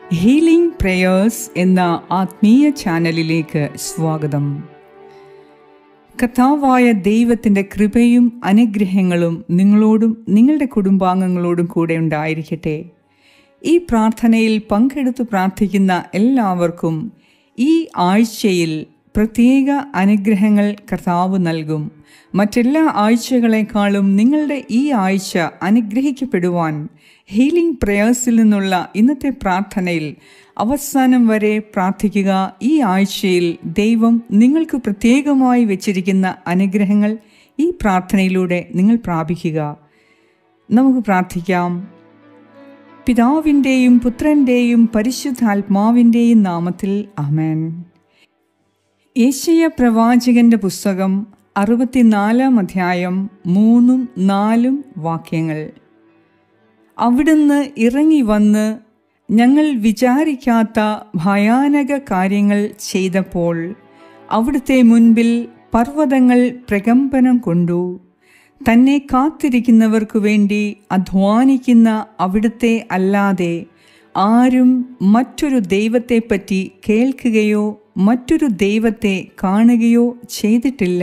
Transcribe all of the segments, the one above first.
healing prayers എന്ന ആത്മീയ ചാനലിലേക്ക് സ്വാഗതം കഥാവായ ദൈവത്തിൻ്റെ കൃപയും അനുഗ്രഹങ്ങളും നിങ്ങളോടും നിങ്ങളുടെ കുടുംബാംഗങ്ങളോടും കൂടെ ഉണ്ടായിരിക്കട്ടെ ഈ പ്രാർത്ഥനയിൽ പങ്കെടുത്ത് പ്രാർത്ഥിക്കുന്ന എല്ലാവർക്കും ഈ ആഴ്ചയിൽ പ്രത്യേക അനുഗ്രഹങ്ങൾ കർത്താവ് നൽകും മറ്റെല്ലാ ആഴ്ചകളെക്കാളും നിങ്ങളുടെ ഈ ആഴ്ച അനുഗ്രഹിക്കപ്പെടുവാൻ ഹീലിംഗ് പ്രേയേഴ്സിൽ നിന്നുള്ള ഇന്നത്തെ പ്രാർത്ഥനയിൽ അവസാനം വരെ പ്രാർത്ഥിക്കുക ഈ ആഴ്ചയിൽ ദൈവം നിങ്ങൾക്ക് പ്രത്യേകമായി വെച്ചിരിക്കുന്ന അനുഗ്രഹങ്ങൾ ഈ പ്രാർത്ഥനയിലൂടെ നിങ്ങൾ പ്രാപിക്കുക നമുക്ക് പ്രാർത്ഥിക്കാം പിതാവിൻ്റെയും പുത്രൻ്റെയും പരിശുദ്ധാത്മാവിൻ്റെയും നാമത്തിൽ അമേൻ ഏഷ്യ പ്രവാചകന്റെ പുസ്തകം അറുപത്തിനാലാം അധ്യായം മൂന്നും നാലും വാക്യങ്ങൾ അവിടുന്ന് ഇറങ്ങി വന്ന് ഞങ്ങൾ വിചാരിക്കാത്ത ഭയാനക കാര്യങ്ങൾ ചെയ്തപ്പോൾ അവിടുത്തെ മുൻപിൽ പർവ്വതങ്ങൾ പ്രകമ്പനം കൊണ്ടു തന്നെ കാത്തിരിക്കുന്നവർക്കു വേണ്ടി അധ്വാനിക്കുന്ന അവിടുത്തെ അല്ലാതെ ആരും മറ്റൊരു ദൈവത്തെപ്പറ്റി കേൾക്കുകയോ മറ്റൊരു ദൈവത്തെ കാണുകയോ ചെയ്തിട്ടില്ല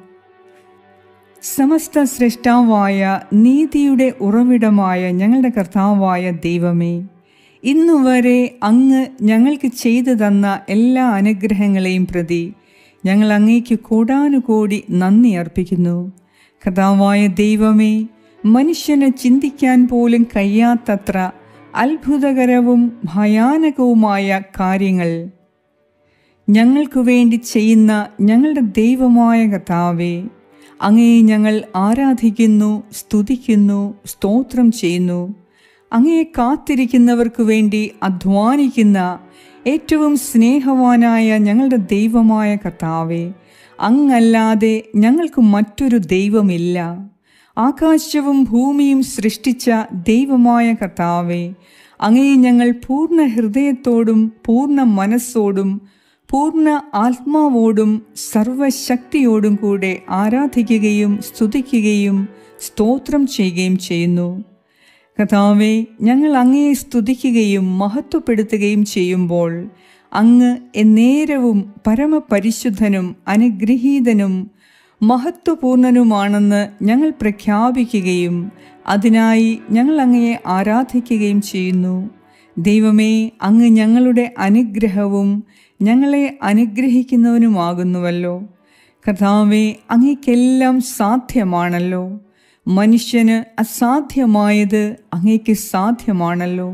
സമസ്ത സൃഷ്ടാവായ നീതിയുടെ ഉറവിടമായ ഞങ്ങളുടെ കർത്താവായ ദൈവമേ ഇന്നുവരെ അങ്ങ് ഞങ്ങൾക്ക് ചെയ്തു തന്ന എല്ലാ അനുഗ്രഹങ്ങളെയും പ്രതി ഞങ്ങൾ അങ്ങേക്ക് കോടാനുകോടി നന്ദി അർപ്പിക്കുന്നു കർത്താവായ ദൈവമേ മനുഷ്യന് ചിന്തിക്കാൻ പോലും കഴിയാത്തത്ര അത്ഭുതകരവും ഭയാനകവുമായ കാര്യങ്ങൾ ഞങ്ങൾക്കു വേണ്ടി ചെയ്യുന്ന ഞങ്ങളുടെ ദൈവമായ കർത്താവേ അങ്ങേ ഞങ്ങൾ ആരാധിക്കുന്നു സ്തുതിക്കുന്നു സ്തോത്രം ചെയ്യുന്നു അങ്ങയെ കാത്തിരിക്കുന്നവർക്കു വേണ്ടി അധ്വാനിക്കുന്ന ഏറ്റവും സ്നേഹവാനായ ഞങ്ങളുടെ ദൈവമായ കർത്താവേ അങ്ങല്ലാതെ ഞങ്ങൾക്ക് മറ്റൊരു ദൈവമില്ല ആകാശവും ഭൂമിയും സൃഷ്ടിച്ച ദൈവമായ കർത്താവേ അങ്ങയെ ഞങ്ങൾ പൂർണ്ണ ഹൃദയത്തോടും പൂർണ്ണ മനസ്സോടും പൂർണ്ണ ആത്മാവോടും സർവശക്തിയോടും കൂടെ ആരാധിക്കുകയും സ്തുതിക്കുകയും സ്തോത്രം ചെയ്യുകയും ചെയ്യുന്നു കഥാവെ ഞങ്ങൾ അങ്ങയെ സ്തുതിക്കുകയും മഹത്വപ്പെടുത്തുകയും ചെയ്യുമ്പോൾ അങ്ങ് എന്നേരവും പരമപരിശുദ്ധനും അനുഗ്രഹീതനും മഹത്വപൂർണനുമാണെന്ന് ഞങ്ങൾ പ്രഖ്യാപിക്കുകയും അതിനായി ഞങ്ങൾ അങ്ങയെ ആരാധിക്കുകയും ചെയ്യുന്നു ദൈവമേ അങ്ങ് ഞങ്ങളുടെ അനുഗ്രഹവും ഞങ്ങളെ അനുഗ്രഹിക്കുന്നവനുമാകുന്നുവല്ലോ കർത്താവെ അങ്ങേക്കെല്ലാം സാധ്യമാണല്ലോ മനുഷ്യന് അസാധ്യമായത് അങ്ങേക്ക് സാധ്യമാണല്ലോ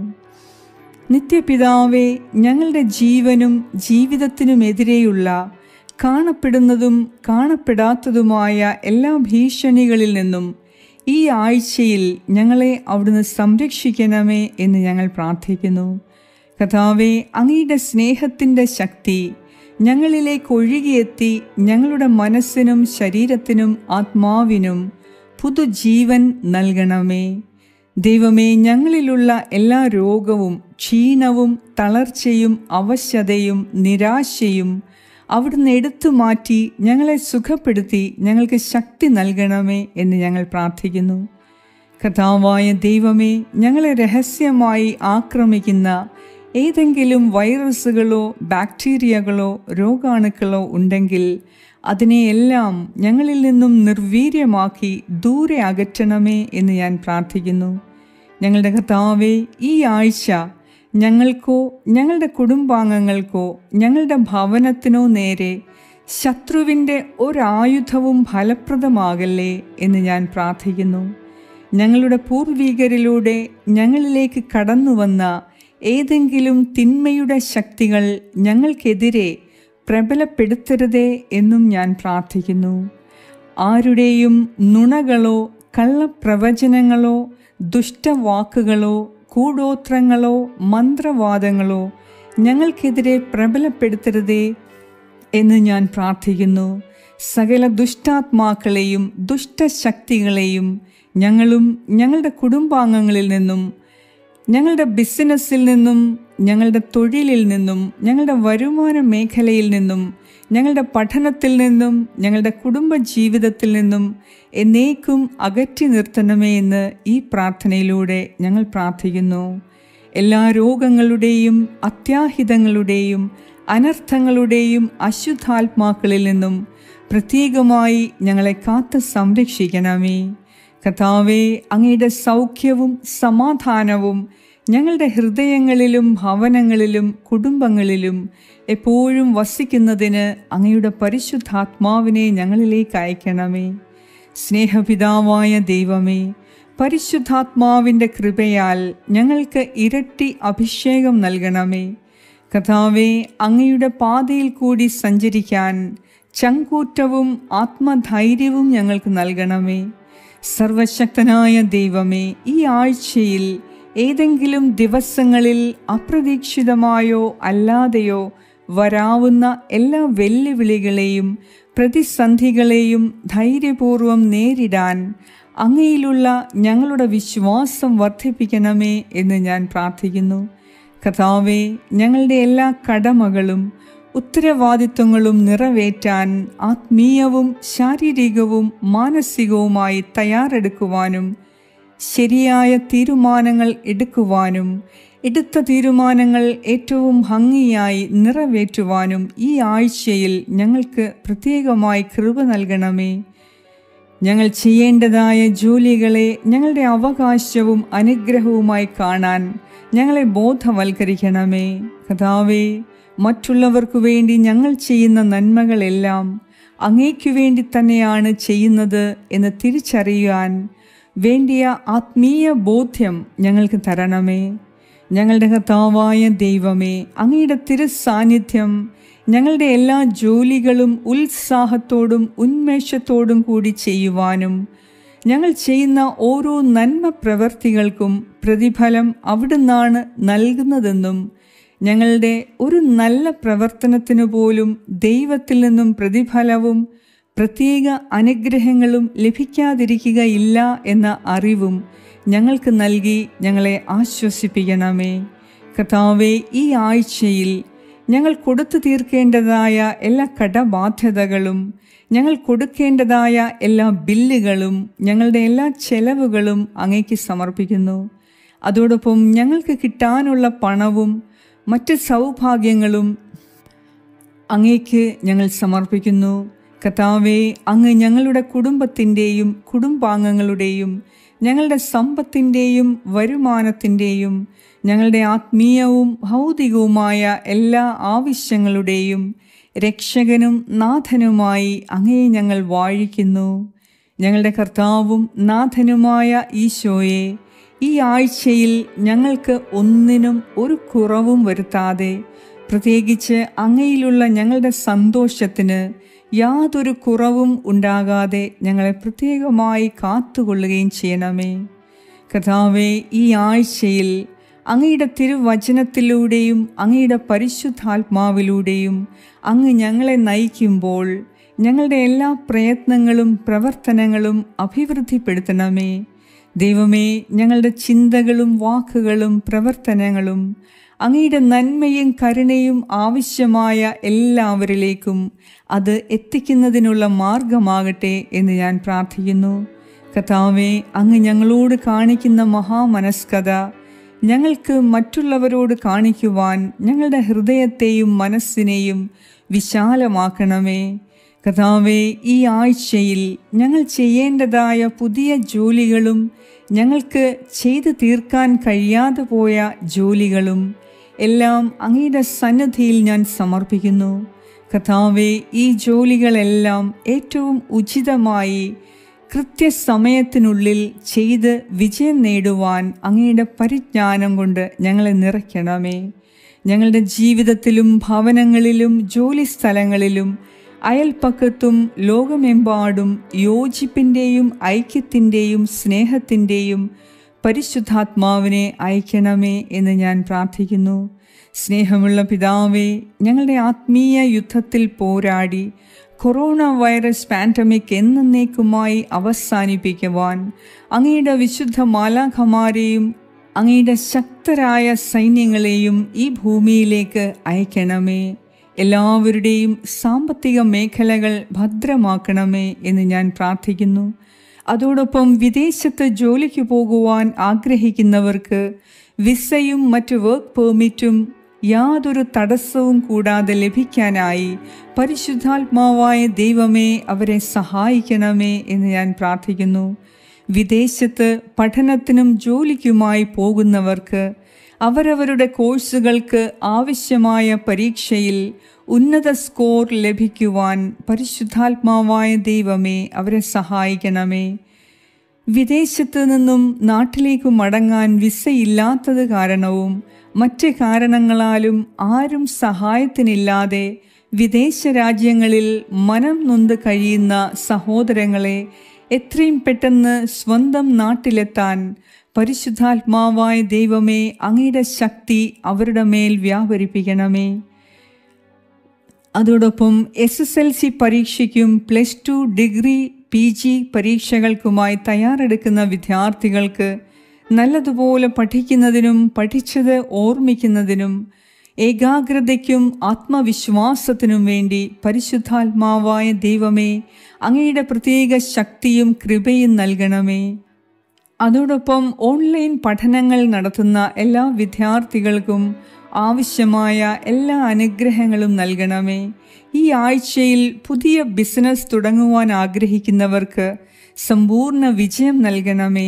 നിത്യപിതാവെ ഞങ്ങളുടെ ജീവനും ജീവിതത്തിനുമെതിരെയുള്ള കാണപ്പെടുന്നതും കാണപ്പെടാത്തതുമായ എല്ലാ ഭീഷണികളിൽ നിന്നും ഈ ആഴ്ചയിൽ ഞങ്ങളെ അവിടുന്ന് സംരക്ഷിക്കണമേ എന്ന് ഞങ്ങൾ പ്രാർത്ഥിക്കുന്നു കഥാവെ അങ്ങയുടെ സ്നേഹത്തിൻ്റെ ശക്തി ഞങ്ങളിലേക്ക് ഒഴുകിയെത്തി ഞങ്ങളുടെ മനസ്സിനും ശരീരത്തിനും ആത്മാവിനും പുതുജീവൻ നൽകണമേ ദൈവമേ ഞങ്ങളിലുള്ള എല്ലാ രോഗവും ക്ഷീണവും തളർച്ചയും അവശതയും നിരാശയും അവിടുന്ന് എടുത്തു മാറ്റി ഞങ്ങളെ സുഖപ്പെടുത്തി ഞങ്ങൾക്ക് ശക്തി നൽകണമേ എന്ന് ഞങ്ങൾ പ്രാർത്ഥിക്കുന്നു കഥാവായ ദൈവമേ ഞങ്ങളെ രഹസ്യമായി ആക്രമിക്കുന്ന ഏതെങ്കിലും വൈറസുകളോ ബാക്ടീരിയകളോ രോഗാണുക്കളോ ഉണ്ടെങ്കിൽ അതിനെയെല്ലാം ഞങ്ങളിൽ നിന്നും നിർവീര്യമാക്കി ദൂരെ അകറ്റണമേ എന്ന് ഞാൻ പ്രാർത്ഥിക്കുന്നു ഞങ്ങളുടെ കർത്താവെ ഈ ആഴ്ച ഞങ്ങൾക്കോ ഞങ്ങളുടെ കുടുംബാംഗങ്ങൾക്കോ ഞങ്ങളുടെ ഭവനത്തിനോ നേരെ ശത്രുവിൻ്റെ ഒരായുധവും ഫലപ്രദമാകല്ലേ എന്ന് ഞാൻ പ്രാർത്ഥിക്കുന്നു ഞങ്ങളുടെ പൂർവികരിലൂടെ ഞങ്ങളിലേക്ക് കടന്നു വന്ന ഏതെങ്കിലും തിന്മയുടെ ശക്തികൾ ഞങ്ങൾക്കെതിരെ പ്രബലപ്പെടുത്തരുതേ എന്നും ഞാൻ പ്രാർത്ഥിക്കുന്നു ആരുടെയും നുണകളോ കള്ളപ്രവചനങ്ങളോ ദുഷ്ടവാക്കുകളോ കൂടോത്രങ്ങളോ മന്ത്രവാദങ്ങളോ ഞങ്ങൾക്കെതിരെ പ്രബലപ്പെടുത്തരുതേ എന്ന് ഞാൻ പ്രാർത്ഥിക്കുന്നു സകല ദുഷ്ടാത്മാക്കളെയും ദുഷ്ടശക്തികളെയും ഞങ്ങളും ഞങ്ങളുടെ കുടുംബാംഗങ്ങളിൽ നിന്നും ഞങ്ങളുടെ ബിസിനസ്സിൽ നിന്നും ഞങ്ങളുടെ തൊഴിലിൽ നിന്നും ഞങ്ങളുടെ വരുമാന മേഖലയിൽ നിന്നും ഞങ്ങളുടെ പഠനത്തിൽ നിന്നും ഞങ്ങളുടെ കുടുംബ ജീവിതത്തിൽ നിന്നും എന്നേക്കും അകറ്റി നിർത്തണമേ എന്ന് ഈ പ്രാർത്ഥനയിലൂടെ ഞങ്ങൾ പ്രാർത്ഥിക്കുന്നു എല്ലാ രോഗങ്ങളുടെയും അത്യാഹിതങ്ങളുടെയും അനർത്ഥങ്ങളുടെയും അശുദ്ധാത്മാക്കളിൽ നിന്നും പ്രത്യേകമായി ഞങ്ങളെ കാത്ത് സംരക്ഷിക്കണമേ കഥാവേ അങ്ങയുടെ സൗഖ്യവും സമാധാനവും ഞങ്ങളുടെ ഹൃദയങ്ങളിലും ഭവനങ്ങളിലും കുടുംബങ്ങളിലും എപ്പോഴും വസിക്കുന്നതിന് അങ്ങയുടെ പരിശുദ്ധാത്മാവിനെ ഞങ്ങളിലേക്ക് അയക്കണമേ സ്നേഹപിതാവായ ദൈവമേ പരിശുദ്ധാത്മാവിൻ്റെ കൃപയാൽ ഞങ്ങൾക്ക് ഇരട്ടി അഭിഷേകം നൽകണമേ കഥാവേ അങ്ങയുടെ പാതയിൽ കൂടി സഞ്ചരിക്കാൻ ചങ്കൂറ്റവും ആത്മധൈര്യവും ഞങ്ങൾക്ക് നൽകണമേ സർവശക്തനായ ദൈവമേ ഈ ആഴ്ചയിൽ ഏതെങ്കിലും ദിവസങ്ങളിൽ അപ്രതീക്ഷിതമായോ അല്ലാതെയോ വരാവുന്ന എല്ലാ വെല്ലുവിളികളെയും പ്രതിസന്ധികളെയും ധൈര്യപൂർവം നേരിടാൻ അങ്ങയിലുള്ള ഞങ്ങളുടെ വിശ്വാസം വർദ്ധിപ്പിക്കണമേ എന്ന് ഞാൻ പ്രാർത്ഥിക്കുന്നു കഥാവെ ഞങ്ങളുടെ എല്ലാ കടമകളും ഉത്തരവാദിത്വങ്ങളും നിറവേറ്റാൻ ആത്മീയവും ശാരീരികവും മാനസികവുമായി തയ്യാറെടുക്കുവാനും ശരിയായ തീരുമാനങ്ങൾ എടുക്കുവാനും എടുത്ത തീരുമാനങ്ങൾ ഏറ്റവും ഭംഗിയായി നിറവേറ്റുവാനും ഈ ആഴ്ചയിൽ ഞങ്ങൾക്ക് പ്രത്യേകമായി കൃപ നൽകണമേ ഞങ്ങൾ ചെയ്യേണ്ടതായ ജോലികളെ ഞങ്ങളുടെ അവകാശവും അനുഗ്രഹവുമായി കാണാൻ ഞങ്ങളെ ബോധവൽക്കരിക്കണമേ കഥാവേ മറ്റുള്ളവർക്കു വേണ്ടി ഞങ്ങൾ ചെയ്യുന്ന നന്മകളെല്ലാം അങ്ങേക്കു വേണ്ടി തന്നെയാണ് ചെയ്യുന്നത് എന്ന് തിരിച്ചറിയാൻ വേണ്ടിയ ആത്മീയ ബോധ്യം ഞങ്ങൾക്ക് തരണമേ ഞങ്ങളുടെ കർത്താവായ ദൈവമേ അങ്ങയുടെ തിരുസാന്നിധ്യം ഞങ്ങളുടെ എല്ലാ ജോലികളും ഉത്സാഹത്തോടും ഉന്മേഷത്തോടും കൂടി ചെയ്യുവാനും ഞങ്ങൾ ചെയ്യുന്ന ഓരോ നന്മ പ്രവർത്തികൾക്കും പ്രതിഫലം അവിടുന്നാണ് നൽകുന്നതെന്നും ഞങ്ങളുടെ ഒരു നല്ല പ്രവർത്തനത്തിനു പോലും ദൈവത്തിൽ നിന്നും പ്രതിഫലവും പ്രത്യേക അനുഗ്രഹങ്ങളും ലഭിക്കാതിരിക്കുകയില്ല എന്ന അറിവും ഞങ്ങൾക്ക് നൽകി ഞങ്ങളെ ആശ്വസിപ്പിക്കണമേ കഥാവെ ഈ ആഴ്ചയിൽ ഞങ്ങൾ കൊടുത്തു തീർക്കേണ്ടതായ എല്ലാ കടബാധ്യതകളും ഞങ്ങൾ കൊടുക്കേണ്ടതായ എല്ലാ ബില്ലുകളും ഞങ്ങളുടെ എല്ലാ ചെലവുകളും അങ്ങേക്ക് സമർപ്പിക്കുന്നു അതോടൊപ്പം ഞങ്ങൾക്ക് കിട്ടാനുള്ള പണവും മറ്റ് സൗഭാഗ്യങ്ങളും അങ്ങേക്ക് ഞങ്ങൾ സമർപ്പിക്കുന്നു കഥാവെ അങ്ങ് ഞങ്ങളുടെ കുടുംബത്തിൻ്റെയും കുടുംബാംഗങ്ങളുടെയും ഞങ്ങളുടെ സമ്പത്തിൻ്റെയും വരുമാനത്തിൻ്റെയും ഞങ്ങളുടെ ആത്മീയവും ഭൗതികവുമായ എല്ലാ ആവശ്യങ്ങളുടെയും രക്ഷകനും നാഥനുമായി അങ്ങേ ഞങ്ങൾ വാഴിക്കുന്നു ഞങ്ങളുടെ കർത്താവും നാഥനുമായ ഈശോയെ ഈ ആഴ്ചയിൽ ഞങ്ങൾക്ക് ഒന്നിനും ഒരു കുറവും വരുത്താതെ പ്രത്യേകിച്ച് അങ്ങയിലുള്ള ഞങ്ങളുടെ സന്തോഷത്തിന് യാതൊരു കുറവും ഉണ്ടാകാതെ ഞങ്ങളെ പ്രത്യേകമായി കാത്തുകൊള്ളുകയും ചെയ്യണമേ കഥാവെ ഈ ആഴ്ചയിൽ അങ്ങയുടെ തിരുവചനത്തിലൂടെയും അങ്ങയുടെ പരിശുദ്ധാത്മാവിലൂടെയും അങ്ങ് ഞങ്ങളെ നയിക്കുമ്പോൾ ഞങ്ങളുടെ എല്ലാ പ്രയത്നങ്ങളും പ്രവർത്തനങ്ങളും അഭിവൃദ്ധിപ്പെടുത്തണമേ ദൈവമേ ഞങ്ങളുടെ ചിന്തകളും വാക്കുകളും പ്രവർത്തനങ്ങളും അങ്ങയുടെ നന്മയും കരുണയും ആവശ്യമായ എല്ലാവരിലേക്കും അത് എത്തിക്കുന്നതിനുള്ള മാർഗമാകട്ടെ എന്ന് ഞാൻ പ്രാർത്ഥിക്കുന്നു കഥാവെ അങ്ങ് ഞങ്ങളോട് കാണിക്കുന്ന മഹാമനസ്കത ഞങ്ങൾക്ക് മറ്റുള്ളവരോട് കാണിക്കുവാൻ ഞങ്ങളുടെ ഹൃദയത്തെയും മനസ്സിനെയും വിശാലമാക്കണമേ കഥാവെ ഈ ആഴ്ചയിൽ ഞങ്ങൾ ചെയ്യേണ്ടതായ പുതിയ ജോലികളും ഞങ്ങൾക്ക് ചെയ്തു തീർക്കാൻ കഴിയാതെ പോയ ജോലികളും എല്ലാം അങ്ങയുടെ സന്നദ്ധിയിൽ ഞാൻ സമർപ്പിക്കുന്നു കഥാവെ ഈ ജോലികളെല്ലാം ഏറ്റവും ഉചിതമായി കൃത്യസമയത്തിനുള്ളിൽ ചെയ്ത് വിജയം നേടുവാൻ അങ്ങയുടെ പരിജ്ഞാനം കൊണ്ട് ഞങ്ങളെ നിറയ്ക്കണമേ ഞങ്ങളുടെ ജീവിതത്തിലും ഭവനങ്ങളിലും ജോലി സ്ഥലങ്ങളിലും അയൽപ്പക്കത്തും ലോകമെമ്പാടും യോജിപ്പിൻ്റെയും ഐക്യത്തിൻ്റെയും സ്നേഹത്തിൻ്റെയും പരിശുദ്ധാത്മാവിനെ അയക്കണമേ എന്ന് ഞാൻ പ്രാർത്ഥിക്കുന്നു സ്നേഹമുള്ള പിതാവേ ഞങ്ങളുടെ ആത്മീയ യുദ്ധത്തിൽ പോരാടി കൊറോണ വൈറസ് പാൻഡമിക് എന്നേക്കുമായി അവസാനിപ്പിക്കുവാൻ അങ്ങയുടെ വിശുദ്ധ മാലാഖമാരെയും അങ്ങയുടെ ശക്തരായ സൈന്യങ്ങളെയും ഈ ഭൂമിയിലേക്ക് അയക്കണമേ എല്ലാവരുടെയും സാമ്പത്തിക മേഖലകൾ ഭദ്രമാക്കണമേ എന്ന് ഞാൻ പ്രാർത്ഥിക്കുന്നു അതോടൊപ്പം വിദേശത്ത് ജോലിക്ക് പോകുവാൻ ആഗ്രഹിക്കുന്നവർക്ക് വിസയും മറ്റു വർക്ക് പെർമിറ്റും യാതൊരു തടസ്സവും കൂടാതെ ലഭിക്കാനായി പരിശുദ്ധാത്മാവായ ദൈവമേ അവരെ സഹായിക്കണമേ എന്ന് ഞാൻ പ്രാർത്ഥിക്കുന്നു വിദേശത്ത് പഠനത്തിനും ജോലിക്കുമായി പോകുന്നവർക്ക് അവരവരുടെ കോഴ്സുകൾക്ക് ആവശ്യമായ പരീക്ഷയിൽ ഉന്നത സ്കോർ ലഭിക്കുവാൻ പരിശുദ്ധാത്മാവായ ദൈവമേ അവരെ സഹായിക്കണമേ വിദേശത്ത് നിന്നും നാട്ടിലേക്ക് മടങ്ങാൻ വിസയില്ലാത്തത് കാരണവും മറ്റ് കാരണങ്ങളാലും ആരും സഹായത്തിനില്ലാതെ വിദേശ രാജ്യങ്ങളിൽ മനം നൊന്ത് കഴിയുന്ന സഹോദരങ്ങളെ എത്രയും പെട്ടെന്ന് സ്വന്തം നാട്ടിലെത്താൻ പരിശുദ്ധാത്മാവായ ദൈവമേ അങ്ങയുടെ ശക്തി അവരുടെ മേൽ വ്യാപരിപ്പിക്കണമേ അതോടൊപ്പം എസ് എസ് എൽ സി പരീക്ഷയ്ക്കും plus two degree P G പരീക്ഷകൾക്കുമായി തയ്യാറെടുക്കുന്ന വിദ്യാർത്ഥികൾക്ക് നല്ലതുപോലെ പഠിക്കുന്നതിനും പഠിച്ചത് ഓർമ്മിക്കുന്നതിനും ഏകാഗ്രതയ്ക്കും ആത്മവിശ്വാസത്തിനും വേണ്ടി പരിശുദ്ധാത്മാവായ ദൈവമേ അങ്ങയുടെ പ്രത്യേക ശക്തിയും കൃപയും നൽകണമേ അതോടൊപ്പം ഓൺലൈൻ പഠനങ്ങൾ നടത്തുന്ന എല്ലാ വിദ്യാർത്ഥികൾക്കും ആവശ്യമായ എല്ലാ അനുഗ്രഹങ്ങളും നൽകണമേ ഈ ആഴ്ചയിൽ പുതിയ ബിസിനസ് തുടങ്ങുവാൻ ആഗ്രഹിക്കുന്നവർക്ക് സമ്പൂർണ്ണ വിജയം നൽകണമേ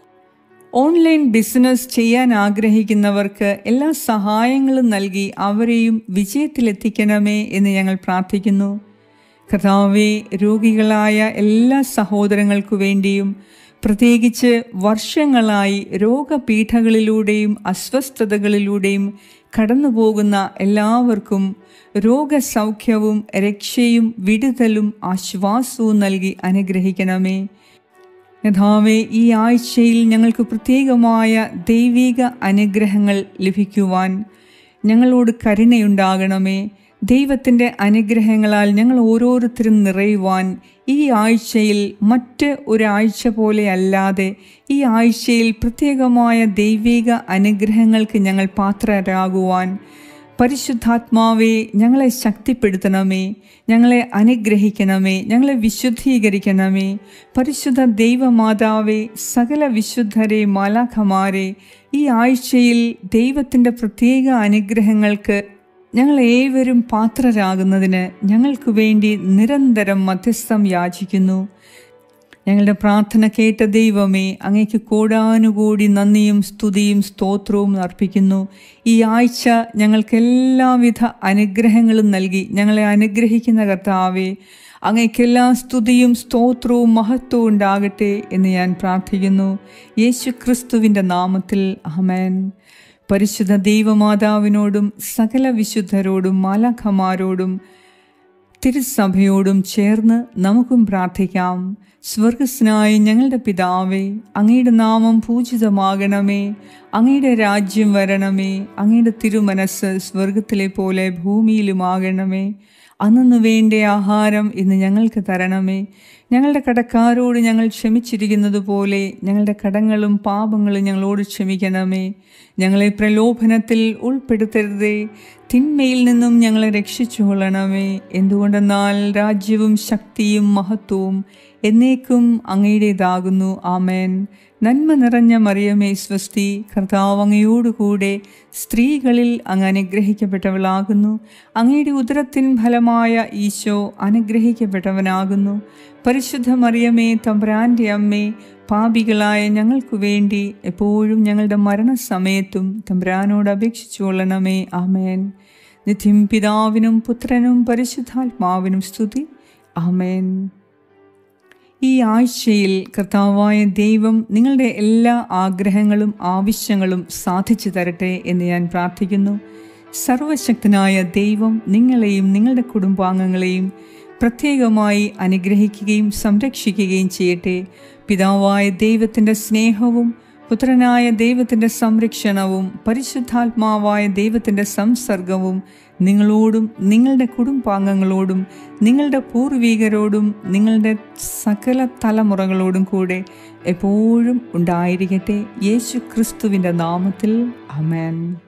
ഓൺലൈൻ ബിസിനസ് ചെയ്യാൻ ആഗ്രഹിക്കുന്നവർക്ക് എല്ലാ സഹായങ്ങളും നൽകി അവരെയും വിജയത്തിലെത്തിക്കണമേ എന്ന് ഞങ്ങൾ പ്രാർത്ഥിക്കുന്നു കർത്താവെ രോഗികളായ എല്ലാ സഹോദരങ്ങൾക്കു വേണ്ടിയും പ്രത്യേകിച്ച് വർഷങ്ങളായി രോഗപീഠകളിലൂടെയും അസ്വസ്ഥതകളിലൂടെയും കടന്നുപോകുന്ന എല്ലാവർക്കും രോഗസൗഖ്യവും രക്ഷയും വിടുതലും ആശ്വാസവും നൽകി അനുഗ്രഹിക്കണമേ യഥാവേ ഈ ആഴ്ചയിൽ ഞങ്ങൾക്ക് പ്രത്യേകമായ ദൈവിക അനുഗ്രഹങ്ങൾ ലഭിക്കുവാൻ ഞങ്ങളോട് കരുണയുണ്ടാകണമേ ദൈവത്തിൻ്റെ അനുഗ്രഹങ്ങളാൽ ഞങ്ങൾ ഓരോരുത്തരും നിറയുവാൻ ഈ ആഴ്ചയിൽ മറ്റ് ഒരാഴ്ച പോലെ അല്ലാതെ ഈ ആഴ്ചയിൽ പ്രത്യേകമായ ദൈവിക അനുഗ്രഹങ്ങൾക്ക് ഞങ്ങൾ പാത്രരാകുവാൻ പരിശുദ്ധാത്മാവെ ഞങ്ങളെ ശക്തിപ്പെടുത്തണമേ ഞങ്ങളെ അനുഗ്രഹിക്കണമേ ഞങ്ങളെ വിശുദ്ധീകരിക്കണമേ പരിശുദ്ധ ദൈവമാതാവെ സകല വിശുദ്ധരെ മാലാഖമാരെ ഈ ആഴ്ചയിൽ ദൈവത്തിൻ്റെ പ്രത്യേക അനുഗ്രഹങ്ങൾക്ക് ഞങ്ങൾ ഏവരും പാത്രരാകുന്നതിന് ഞങ്ങൾക്ക് വേണ്ടി നിരന്തരം മധ്യസ്ഥം യാചിക്കുന്നു ഞങ്ങളുടെ പ്രാർത്ഥന കേട്ട ദൈവമേ അങ്ങയ്ക്ക് കോടാനുകൂടി നന്ദിയും സ്തുതിയും സ്തോത്രവും അർപ്പിക്കുന്നു ഈ ആഴ്ച ഞങ്ങൾക്ക് എല്ലാവിധ അനുഗ്രഹങ്ങളും നൽകി ഞങ്ങളെ അനുഗ്രഹിക്കുന്ന കർത്താവേ അങ്ങയ്ക്കെല്ലാ സ്തുതിയും സ്തോത്രവും മഹത്വവും ഉണ്ടാകട്ടെ എന്ന് ഞാൻ പ്രാർത്ഥിക്കുന്നു യേശു ക്രിസ്തുവിൻ്റെ നാമത്തിൽ അഹമേൻ പരിശുദ്ധ ദൈവമാതാവിനോടും സകല വിശുദ്ധരോടും മാലാഖമാരോടും തിരുസഭയോടും ചേർന്ന് നമുക്കും പ്രാർത്ഥിക്കാം സ്വർഗസ്നായ ഞങ്ങളുടെ പിതാവേ അങ്ങയുടെ നാമം പൂജിതമാകണമേ അങ്ങയുടെ രാജ്യം വരണമേ അങ്ങയുടെ തിരുമനസ് സ്വർഗത്തിലെ പോലെ ഭൂമിയിലുമാകണമേ അന്നു വേണ്ട ആഹാരം ഇന്ന് ഞങ്ങൾക്ക് തരണമേ ഞങ്ങളുടെ കടക്കാരോട് ഞങ്ങൾ ക്ഷമിച്ചിരിക്കുന്നത് പോലെ ഞങ്ങളുടെ കടങ്ങളും പാപങ്ങളും ഞങ്ങളോട് ക്ഷമിക്കണമേ ഞങ്ങളെ പ്രലോഭനത്തിൽ ഉൾപ്പെടുത്തരുതേ തിന്മയിൽ നിന്നും ഞങ്ങളെ രക്ഷിച്ചു കൊള്ളണമേ എന്തുകൊണ്ടെന്നാൽ രാജ്യവും ശക്തിയും മഹത്വവും എന്നേക്കും അങ്ങയുടേതാകുന്നു ആമേൻ നന്മ നിറഞ്ഞ മറിയമേ സ്വസ്തി കർത്താവ് അങ്ങയോടുകൂടെ സ്ത്രീകളിൽ അങ്ങ് അനുഗ്രഹിക്കപ്പെട്ടവളാകുന്നു അങ്ങയുടെ ഉദരത്തിൻ ഫലമായ ഈശോ അനുഗ്രഹിക്കപ്പെട്ടവനാകുന്നു പരിശുദ്ധ മറിയമേ തമ്പ്രാൻ്റെ അമ്മേ പാപികളായ ഞങ്ങൾക്കു വേണ്ടി എപ്പോഴും ഞങ്ങളുടെ മരണസമയത്തും തമ്പ്രാനോട് അപേക്ഷിച്ചു കൊള്ളണമേ ആമേൻ നിത്യം പിതാവിനും പുത്രനും പരിശുദ്ധാത്മാവിനും സ്തുതി ആമേൻ ഈ ആഴ്ചയിൽ കർത്താവായ ദൈവം നിങ്ങളുടെ എല്ലാ ആഗ്രഹങ്ങളും ആവശ്യങ്ങളും സാധിച്ചു തരട്ടെ എന്ന് ഞാൻ പ്രാർത്ഥിക്കുന്നു സർവശക്തനായ ദൈവം നിങ്ങളെയും നിങ്ങളുടെ കുടുംബാംഗങ്ങളെയും പ്രത്യേകമായി അനുഗ്രഹിക്കുകയും സംരക്ഷിക്കുകയും ചെയ്യട്ടെ പിതാവായ ദൈവത്തിൻ്റെ സ്നേഹവും പുത്രനായ ദൈവത്തിൻ്റെ സംരക്ഷണവും പരിശുദ്ധാത്മാവായ ദൈവത്തിൻ്റെ സംസർഗവും നിങ്ങളോടും നിങ്ങളുടെ കുടുംബാംഗങ്ങളോടും നിങ്ങളുടെ പൂർവികരോടും നിങ്ങളുടെ സകല തലമുറകളോടും കൂടെ എപ്പോഴും ഉണ്ടായിരിക്കട്ടെ യേശു ക്രിസ്തുവിൻ്റെ നാമത്തിൽ അമേൻ